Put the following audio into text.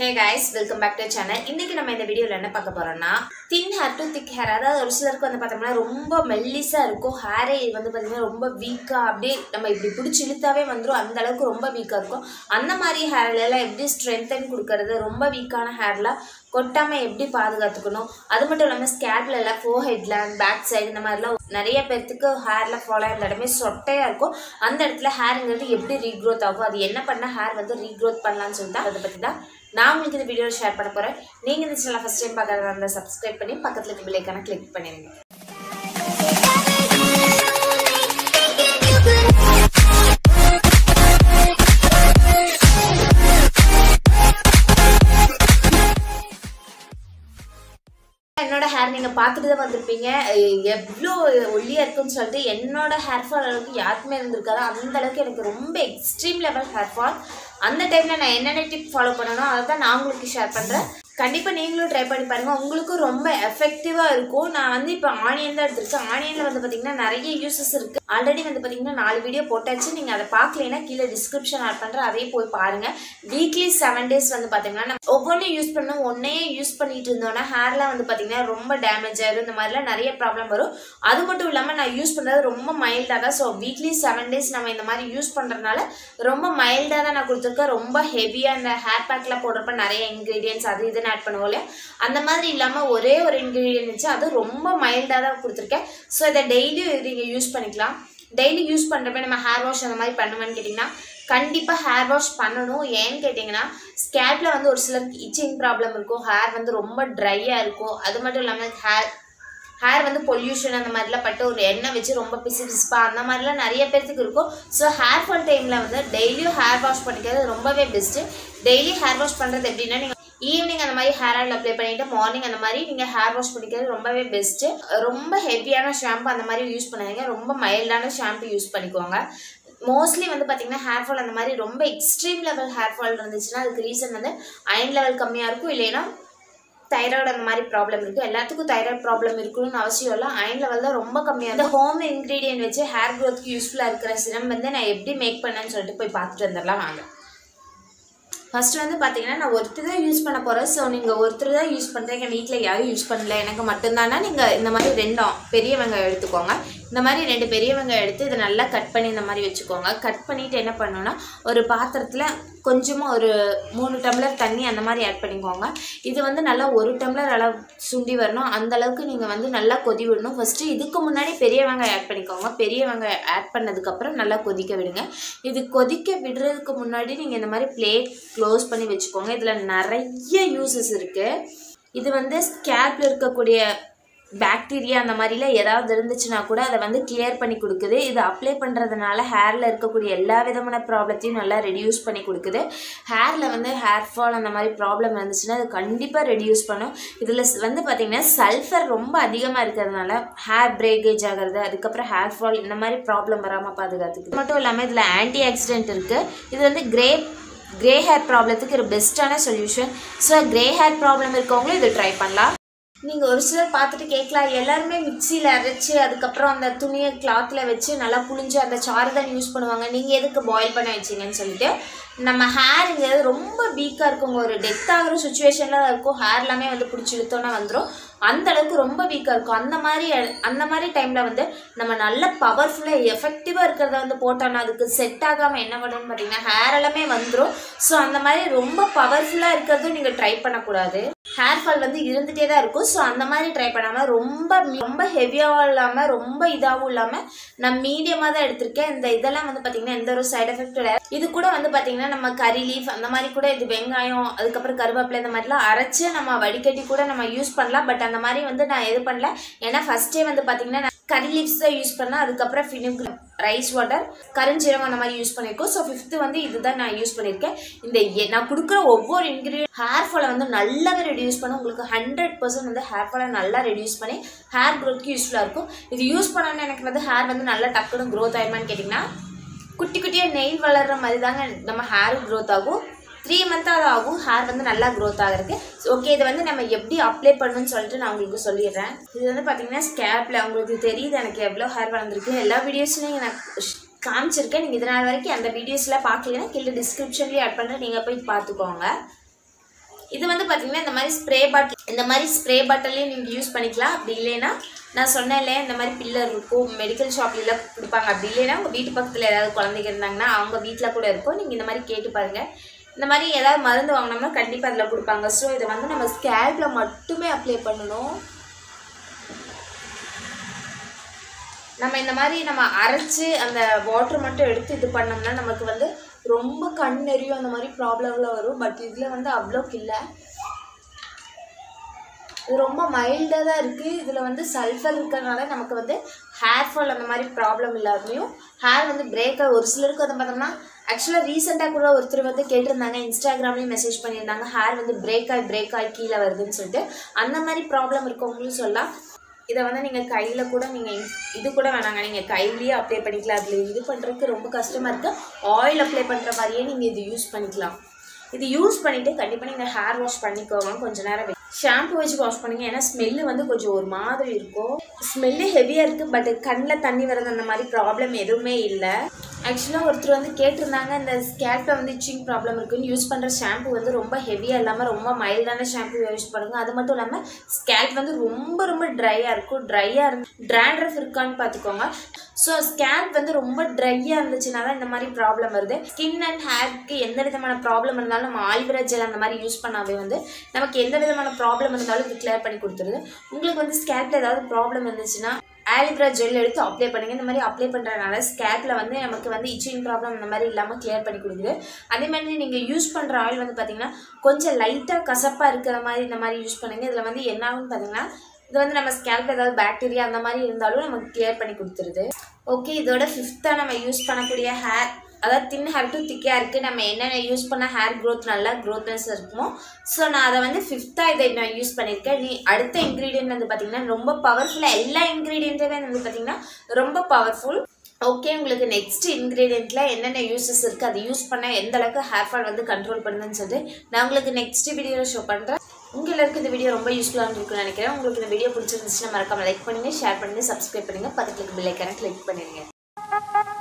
hey guys welcome back to channel இன்னைக்கு நம்ம இந்த வீடியோவில் என்ன பார்க்க போறோம்னா thin hair to thick hair அதாவது ஒரு சிலருக்கு வந்து பார்த்தோம்னா ரொம்ப மெல்லிசா இருக்கும் ஹேரே வந்து பார்த்தீங்கன்னா ரொம்ப வீக்காக அப்படியே நம்ம இப்படி பிடிச்சி இழுத்தாவே வந்துடும் அந்த அளவுக்கு ரொம்ப வீக்காக இருக்கும் அந்த மாதிரி ஹேர்ல எல்லாம் எப்படி ஸ்ட்ரென்தன் கொடுக்கறது ரொம்ப வீக்கான ஹேர்லாம் கொட்டாமல் எப்படி பாதுகாத்துக்கணும் அது மட்டும் இல்லாமல் ஸ்கேப்ல எல்லாம் ஃபோர் ஹெட்ல பேக் சைடு இந்த மாதிரிலாம் நிறைய பேர்த்துக்கு ஹேர்ல ஃபாலோ அந்த இடமே சொட்டையாக இருக்கும் அந்த இடத்துல ஹேருங்கிறது எப்படி ரீக்ரோத் ஆகும் அது என்ன பண்ணால் ஹேர் வந்து ரீக்ரோத் பண்ணலாம்னு சொல்லிட்டு அதை பற்றி தான் நான் உங்களுக்கு இந்த வீடியோ ஷேர் பண்ண போகிறேன் நீங்கள் இந்த சேனல் ஃபஸ்ட் டைம் பார்க்கறதா இருந்தால் சப்ஸ்கிரைப் பண்ணி பக்கத்தில் இருக்க பிள்ளைக்கான கிளிக் பண்ணிடுங்க என்னோட ஹேர் நீங்கள் பார்த்துட்டு தான் வந்திருப்பீங்க அஹ் எவ்வளோ ஒல்லியாக இருக்குன்னு சொல்லிட்டு என்னோட ஹேர் ஃபால் அளவுக்கு யாருக்குமே இருந்திருக்காது அந்த அளவுக்கு எனக்கு ரொம்ப எக்ஸ்ட்ரீம் லெவல் ஹேர் ஃபால் அந்த டைமில் நான் என்னென்ன டிப் ஃபாலோ பண்ணணும் அதை தான் நான் உங்களுக்கு ஷேர் பண்ணுறேன் கண்டிப்பாக நீங்களும் ட்ரை பண்ணி பாருங்கள் உங்களுக்கும் ரொம்ப எஃபெக்டிவாக இருக்கும் நான் வந்து இப்போ ஆனியன் தான் எடுத்திருக்கேன் ஆனியனில் வந்து பார்த்தீங்கன்னா நிறைய யூசஸ் இருக்குது ஆல்ரெடி வந்து பார்த்தீங்கன்னா நாலு வீடியோ போட்டாச்சு நீங்கள் அதை பார்க்கலைன்னா கீழே டிஸ்கிரிப்ஷன் ஆட் பண்ணுறேன் அதையும் போய் பாருங்கள் வீக்லி செவன் டேஸ் வந்து பார்த்தீங்கன்னா நம்ம ஒவ்வொன்றும் யூஸ் பண்ணணும் ஒன்றையே யூஸ் பண்ணிட்டு இருந்தோன்னா ஹேர்லாம் வந்து பார்த்தீங்கன்னா ரொம்ப டேமேஜ் ஆயிடும் இந்த மாதிரிலாம் நிறைய ப்ராப்ளம் வரும் அது மட்டும் இல்லாமல் நான் யூஸ் பண்ணுறது ரொம்ப மைல்டாக தான் ஸோ வீக்லி செவன் டேஸ் நம்ம இந்த மாதிரி யூஸ் பண்ணுறதுனால ரொம்ப மைல்டாக தான் நான் கொடுத்துருக்கேன் ரொம்ப ஹெவியாக இந்த ஹேர் பேக்கில் போடுறப்ப நிறைய இன்க்ரீடியன்ஸ் அது இதுன்னு ஆட் பண்ணுவோம் இல்லையா அந்த மாதிரி இல்லாமல் ஒரே ஒரு இன்க்ரீடியன்ட் வச்சு அது ரொம்ப மைல்டாக தான் கொடுத்துருக்கேன் ஸோ இதை டெய்லி நீங்கள் யூஸ் பண்ணிக்கலாம் டெய்லி யூஸ் பண்ணுறப்ப நம்ம ஹேர் வாஷ் அந்த மாதிரி பண்ணுவேன்னு கேட்டிங்கன்னா கண்டிப்பாக ஹேர் வாஷ் பண்ணணும் ஏன்னு கேட்டிங்கன்னா ஸ்கேப்பில் வந்து ஒரு சிலருக்கு இச்சிங் ப்ராப்ளம் இருக்கும் ஹேர் வந்து ரொம்ப ட்ரையாக இருக்கும் அது மட்டும் இல்லாமல் ஹேர் ஹேர் வந்து பொல்யூஷன் அந்த மாதிரிலாம் பட்டு ஒரு எண்ணெய் வச்சு ரொம்ப பிசு பிசுப்பா அந்த மாதிரிலாம் நிறைய பேர்த்துக்கு இருக்கும் ஸோ ஹேர் ஃபால் டைமில் வந்து டெய்லியும் ஹேர் வாஷ் பண்ணிக்கிறது ரொம்பவே பெஸ்ட்டு டெய்லி ஹேர் வாஷ் பண்ணுறது எப்படின்னா நீங்கள் ஈவினிங் அந்த மாதிரி ஹேர் ஆயில் அப்ளை பண்ணிட்டு மார்னிங் அந்த மாதிரி நீங்கள் ஹேர் வாஷ் பண்ணிக்கிறது ரொம்பவே பெஸ்ட்டு ரொம்ப ஹெவியான ஷாம்பு அந்த மாதிரி யூஸ் பண்ணாதீங்க ரொம்ப மைல்டான ஷாம்பு யூஸ் பண்ணிக்கோங்க மோஸ்ட்லி வந்து பார்த்தீங்கன்னா ஹேர் ஃபால் அந்த மாதிரி ரொம்ப எக்ஸ்ட்ரீம் லெவல் ஹேர் ஃபால் இருந்துச்சுன்னா அதுக்கு ரீசன் வந்து அயன் லெவல் கம்மியாக இருக்கும் இல்லைன்னா தைராய்டு அந்த மாதிரி ப்ராப்ளம் இருக்குது எல்லாத்துக்கும் தைராய்டு ப்ராப்ளம் இருக்கணும்னு அவசியம் இல்லை அயன் லெவல் தான் ரொம்ப கம்மியாக இருக்குது ஹோம் இன்க்ரீடியன்ட் வச்சு ஹேர் க்ரோத்துக்கு யூஸ்ஃபுல்லாக இருக்கிற சிரம் வந்து நான் எப்படி மேக் பண்ணேன்னு சொல்லிட்டு போய் பார்த்துட்டு வந்துடலாம் வாங்க ஃபர்ஸ்ட் வந்து பார்த்தீங்கன்னா நான் ஒருத்தர் தான் யூஸ் பண்ண போகிறேன் ஸோ நீங்கள் ஒருத்தர் தான் யூஸ் பண்ணுறீங்க வீட்டில் யாரும் யூஸ் பண்ணல எனக்கு மட்டும்தானா நீங்கள் இந்த மாதிரி ரெண்டும் பெரிய வெங்காயம் எடுத்துக்கோங்க இந்த மாதிரி ரெண்டு பெரிய வெங்காயம் எடுத்து இதை நல்லா கட் பண்ணி இந்த மாதிரி வச்சுக்கோங்க கட் பண்ணிவிட்டு என்ன பண்ணணும்னா ஒரு பாத்திரத்தில் கொஞ்சமாக ஒரு மூணு டம்ளர் தண்ணி அந்த மாதிரி ஆட் பண்ணிக்கோங்க இது வந்து நல்லா ஒரு டம்ளர் அளவு சுண்டி வரணும் அந்த அளவுக்கு நீங்கள் வந்து நல்லா கொதி விடணும் ஃபஸ்ட்டு இதுக்கு முன்னாடி பெரிய வெங்காயம் ஆட் பண்ணிக்கோங்க பெரிய வெங்காயம் ஆட் பண்ணதுக்கப்புறம் நல்லா கொதிக்க விடுங்க இது கொதிக்க விடுறதுக்கு முன்னாடி நீங்கள் இந்த மாதிரி பிளேட் க்ளோஸ் பண்ணி வச்சுக்கோங்க இதில் நிறைய யூசஸ் இருக்குது இது வந்து ஸ்கேப்பில் இருக்கக்கூடிய பாக்டீரியா அந்த மாதிரிலாம் ஏதாவது இருந்துச்சுன்னா கூட அதை வந்து கிளியர் பண்ணி கொடுக்குது இது அப்ளை பண்ணுறதுனால ஹேரில் இருக்கக்கூடிய எல்லா விதமான ப்ராப்ளத்தையும் நல்லா ரெடியூஸ் பண்ணி கொடுக்குது ஹேரில் வந்து ஹேர் ஃபால் அந்த மாதிரி ப்ராப்ளம் இருந்துச்சுன்னா அது கண்டிப்பாக ரெடியூஸ் பண்ணும் இதில் வந்து பார்த்திங்கன்னா சல்ஃபர் ரொம்ப அதிகமாக இருக்கிறதுனால ஹேர் பிரேக்கேஜ் ஆகிறது அதுக்கப்புறம் ஹேர் ஃபால் இந்த மாதிரி ப்ராப்ளம் வராமல் பாதுகாத்துக்குது இது மட்டும் இல்லாமல் இதில் ஆன்டி ஆக்சிடென்ட் இருக்குது இது வந்து கிரே கிரே ஹேர் ப்ராப்ளத்துக்கு ஒரு பெஸ்ட்டான solution so grey hair problem இருக்கவங்களும் இது ட்ரை பண்ணலாம் நீங்கள் ஒரு சிலர் பார்த்துட்டு கேட்கலாம் எல்லாருமே மிக்சியில் அரைச்சி அதுக்கப்புறம் அந்த துணியை கிளாத்தில் வச்சு நல்லா புழிஞ்சு அந்த சாறு தான் யூஸ் பண்ணுவாங்க நீங்கள் எதுக்கு பாயில் பண்ண வச்சிங்கன்னு சொல்லிட்டு நம்ம ஹேருங்கிறது ரொம்ப வீக்காக இருக்குங்க ஒரு டெத் ஆகிற சுச்சுவேஷனில் இருக்கும் ஹேர் எல்லாமே வந்து பிடிச்சி இழுத்தோன்னா வந்துடும் அந்த அளவுக்கு ரொம்ப வீக்காக இருக்கும் அந்த மாதிரி அந்த மாதிரி டைமில் வந்து நம்ம நல்ல பவர்ஃபுல்லாக எஃபெக்டிவாக இருக்கிறத வந்து போட்டோன்னா அதுக்கு செட் ஆகாமல் என்ன பண்ணணும்னு பார்த்தீங்கன்னா ஹேர் எல்லாமே வந்துடும் ஸோ அந்த மாதிரி ரொம்ப பவர்ஃபுல்லாக இருக்கிறதும் நீங்கள் ட்ரை பண்ணக்கூடாது ஹேர் ஃபால் வந்து இருந்துகிட்டே தான் இருக்கும் ஸோ அந்த மாதிரி ட்ரை பண்ணாமல் ரொம்ப ரொம்ப ஹெவியாகவும் இல்லாமல் ரொம்ப இதாகவும் இல்லாமல் நான் மீடியமாக தான் எடுத்திருக்கேன் இந்த இதெல்லாம் வந்து பார்த்திங்கன்னா எந்த ஒரு சைடு எஃபெக்ட் இல்லை இது கூட வந்து பார்த்திங்கன்னா நம்ம கறி லீஃப் அந்த மாதிரி கூட இது வெங்காயம் அதுக்கப்புறம் கருவேப்பிலை இந்த மாதிரிலாம் அரைச்சி நம்ம வடிகட்டி கூட நம்ம யூஸ் பண்ணலாம் பட் அந்த மாதிரி வந்து நான் எது பண்ணல ஏன்னா ஃபஸ்ட்டே வந்து பார்த்திங்கன்னா நான் கறி லீவ்ஸ் தான் யூஸ் பண்ணேன் அதுக்கப்புறம் ஃபினிக் ரைஸ் வாட்டர் கருஞ்சீரகம் அந்த மாதிரி யூஸ் பண்ணியிருக்கோம் ஸோ ஃபிஃப்த்து வந்து இதுதான் நான் யூஸ் பண்ணியிருக்கேன் இந்த எ- நான் கொடுக்குற ஒவ்வொரு இன்க்ரீடியன் ஹேர் ஃபாலை வந்து நல்லாவே ரெடியூஸ் பண்ண உங்களுக்கு ஹண்ட்ரட் பர்சன்ட் வந்து ஹேர் ஃபாலை நல்லா ரெடியூஸ் பண்ணி ஹேர் க்ரோத்க்கு யூஸ்ஃபுல்லாக இருக்கும் இது யூஸ் பண்ணோன்னே எனக்கு வந்து ஹேர் வந்து நல்லா டக்குன்னு க்ரோத் ஆயிருமான்னு கேட்டிங்கன்னா குட்டி குட்டியாக நெயில் வளர்கிற மாதிரி தாங்க நம்ம ஹேர் க்ரோத் ஆகும் த்ரீ மந்த்தாவது ஆகும் ஹேர் வந்து நல்லா க்ரோத் ஆகிறதுக்கு ஓகே இதை வந்து நம்ம எப்படி அப்ளை பண்ணணும்னு சொல்லிட்டு நான் உங்களுக்கு சொல்லிடுறேன் இது வந்து பார்த்தீங்கன்னா ஸ்கேப்பில் உங்களுக்கு தெரியுது எனக்கு எவ்வளோ ஹேர் வளர்ந்துருக்கு எல்லா வீடியோஸ்லையும் நான் காமிச்சிருக்கேன் நீங்கள் இதனால் வரைக்கும் அந்த வீடியோஸில் பார்க்கலன்னா கீழே டிஸ்கிரிப்ஷன்லேயே ஆட் பண்ணுறேன் நீங்கள் போய் பார்த்துக்கோங்க இது வந்து பார்த்தீங்கன்னா இந்த மாதிரி ஸ்ப்ரே பாட்டில் இந்த மாதிரி ஸ்ப்ரே பாட்டிலையும் நீங்கள் யூஸ் பண்ணிக்கலாம் அப்படி இல்லைன்னா நான் சொன்னேன் இல்லையா இந்த மாதிரி பில்லர் இருக்கும் மெடிக்கல் ஷாப்லாம் கொடுப்பாங்க அப்படி இல்லைன்னா உங்கள் வீட்டு பக்கத்தில் ஏதாவது குழந்தைங்க இருந்தாங்கன்னா அவங்க வீட்டில் கூட இருக்கும் நீங்கள் இந்த மாதிரி கேட்டு பாருங்கள் இந்த மாதிரி ஏதாவது மருந்து வாங்கினோம்னா கண்டிப்பாக அதில் கொடுப்பாங்க ஸோ இதை வந்து நம்ம ஸ்கேல்பில் மட்டுமே அப்ளை பண்ணணும் நம்ம இந்த மாதிரி நம்ம அரைச்சி அந்த வாட்டர் மட்டும் எடுத்து இது பண்ணோம்னா நமக்கு வந்து ரொம்ப கண் எரியும் அந்த மாதிரி ப்ராப்ளம்லாம் வரும் பட் இதில் வந்து அவ்வளோக்கு இல்லை இது ரொம்ப மைல்டாக தான் இருக்குது இதில் வந்து சல்ஃபர் இருக்கிறதுனால நமக்கு வந்து ஹேர் ஃபால் அந்த மாதிரி ப்ராப்ளம் இல்லாமையும் ஹேர் வந்து பிரேக் ஒரு சிலருக்கு வந்து பார்த்தோம்னா ஆக்சுவலாக ரீசெண்டாக கூட ஒருத்தர் வந்து கேட்டிருந்தாங்க இன்ஸ்டாகிராம்லேயும் மெசேஜ் பண்ணியிருந்தாங்க ஹேர் வந்து பிரேக் ஆகி பிரேக் ஆகி கீழே வருதுன்னு சொல்லிட்டு அந்த மாதிரி ப்ராப்ளம் இருக்கவங்களும் சொல்லலாம் இதை வந்து நீங்கள் கையில் கூட நீங்கள் இது கூட வேணாங்க நீங்கள் கையிலேயே அப்ளை பண்ணிக்கலாம் அதில் இது பண்ணுறதுக்கு ரொம்ப கஷ்டமாக இருக்குது ஆயில் அப்ளை பண்ணுற மாதிரியே நீங்கள் இது யூஸ் பண்ணிக்கலாம் இது யூஸ் பண்ணிவிட்டு கண்டிப்பாக நீங்கள் ஹேர் வாஷ் பண்ணிக்கோங்க கொஞ்ச நேரம் ஷாம்பு வச்சு வாஷ் பண்ணுங்க ஏன்னா ஸ்மெல்லு வந்து கொஞ்சம் ஒரு மாதிரி இருக்கும் ஸ்மெல்லு ஹெவியாக இருக்குது பட் கண்ணில் தண்ணி வர்றது அந்த மாதிரி ப்ராப்ளம் எதுவுமே இல்லை ஆக்சுவலாக ஒருத்தர் வந்து கேட்டிருந்தாங்க இந்த ஸ்கேல்பில் வந்து இச்சிங் ப்ராப்ளம் இருக்குன்னு யூஸ் பண்ணுற ஷாம்பு வந்து ரொம்ப ஹெவியாக இல்லாமல் ரொம்ப மைல்டான ஷாம்பு யூஸ் பண்ணுங்க அது மட்டும் இல்லாமல் ஸ்கேல்ப் வந்து ரொம்ப ரொம்ப ட்ரையாக இருக்கும் ட்ரையாக இருந்து ட்ராண்ட்ரஃப் இருக்கான்னு பார்த்துக்கோங்க ஸோ ஸ்கேல்ப் வந்து ரொம்ப ட்ரையாக இருந்துச்சுன்னா தான் இந்த மாதிரி ப்ராப்ளம் வருது ஸ்கின் அண்ட் ஹேருக்கு எந்த விதமான ப்ராப்ளம் இருந்தாலும் நம்ம ஆலிவரா ஜெல் அந்த மாதிரி யூஸ் பண்ணாவே வந்து நமக்கு எந்த விதமான ப்ராப்ளம் இருந்தாலும் இது கிளியர் பண்ணி கொடுத்துருது உங்களுக்கு வந்து ஸ்கேல்பில் ஏதாவது ப்ராப்ளம் இருந்துச்சுன்னா ஆலிவ்ரா ஜெல் எடுத்து அப்ளை பண்ணுங்க இந்த மாதிரி அப்ளை பண்ணுறதுனால ஸ்கேப்பில் வந்து நமக்கு வந்து இச்சிங் ப்ராப்ளம் இந்த மாதிரி இல்லாமல் கிளியர் பண்ணி கொடுக்குது அதே மாதிரி நீங்கள் யூஸ் பண்ணுற ஆயில் வந்து பார்த்தீங்கன்னா கொஞ்சம் லைட்டாக கசப்பாக இருக்கிற மாதிரி இந்த மாதிரி யூஸ் பண்ணுங்கள் இதில் வந்து என்ன ஆகும்னு பார்த்தீங்கன்னா இது வந்து நம்ம ஸ்கேல்ப் ஏதாவது பாக்டீரியா அந்த மாதிரி இருந்தாலும் நமக்கு கிளியர் பண்ணி கொடுத்துருது ஓகே இதோட ஃபிஃப்த்தாக நம்ம யூஸ் பண்ணக்கூடிய ஹேர் அதாவது தின் ஹேர் டு திக்காக இருக்குது நம்ம என்னென்ன யூஸ் பண்ண ஹேர் க்ரோத் நல்லா க்ரோத்னஸ் இருக்குமோ ஸோ நான் அதை வந்து ஃபிஃப்த்தாக இதை நான் யூஸ் பண்ணியிருக்கேன் நீ அடுத்த இன்க்ரீடியன்ட் வந்து பார்த்திங்கன்னா ரொம்ப பவர்ஃபுல்லாக எல்லா இன்க்ரீடியண்ட்டுமே வந்து பார்த்திங்கன்னா ரொம்ப பவர்ஃபுல் ஓகே உங்களுக்கு நெக்ஸ்ட் இன்க்ரீடியண்ட்டில் என்னென்ன யூசஸ் இருக்குது அதை யூஸ் பண்ண எந்த அளவுக்கு ஹேர் ஃபால் வந்து கண்ட்ரோல் பண்ணுதுன்னு சொல்லிட்டு நான் உங்களுக்கு நெக்ஸ்ட் வீடியோவில் ஷோ பண்ணுறேன் உங்க எல்லாருக்கும் இந்த வீடியோ ரொம்ப யூஸ்ஃபுல்லாக இருக்கும்னு நினைக்கிறேன் உங்களுக்கு இந்த வீடியோ பிடிச்சிருந்துச்சுன்னா மறக்காம லைக் பண்ணுங்கள் ஷேர் பண்ணுங்கள் சப்ஸ்கிரைப் பண்ணுங்கள் பக்கத்துக்கு பில்லைக்கான கிளிக் பண்ணிடுங்க